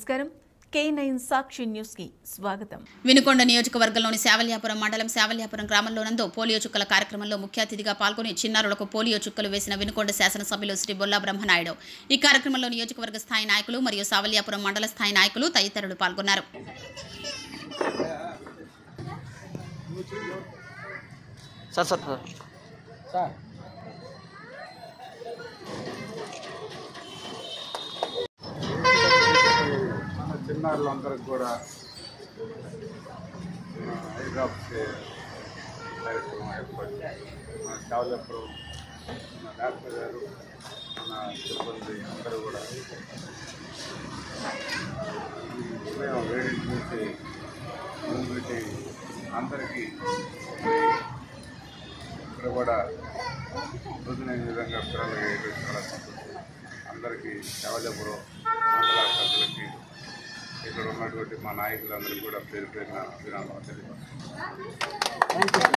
నమస్కారం కే నైన్ సాక్షి న్యూస్ కి స్వాగతం వినుకొండ నియోజకవర్గంలోని శావల్యాపురం మండలం శావల్యాపురం గ్రామంలోనందు పోలియో చుక్కల కార్యక్రమంలో ముఖ్య అతిథిగా పాల్గొని చిన్నారులకు పోలియో చుక్కలు వేసిన వినుకొండ శాసనసభ్యులు శ్రీ బొల్లా బ్రహ్మనాయుడు ఈ కార్యక్రమంలో నియోజకవర్గ స్థాయి నాయకులు మరియు శావల్యాపురం మండల స్థాయి నాయకులు తదితరులు పాల్గొన్నారు సార్ సార్ సార్ మన చిన్నారులందరికి కూడా హైదరాబాద్ కార్యక్రమం ఏర్పాటు మన చావలప్పుడు మన డాక్టర్ గారు మన సిబ్బంది అందరూ కూడా ఈ ఉదయం వేడి నుంచి ముందుకి అందరికీ ఇక్కడ కూడా రుజునైన విధంగా పిల్లలు వేయడం చాలా సంతోషం అందరికీ చావలపురం మండల సభ్యులకి ఇక్కడ ఉన్నటువంటి మా నాయకులందరికీ కూడా పేరు పేరున అభినందనలు తెలియపరుస్తున్నాను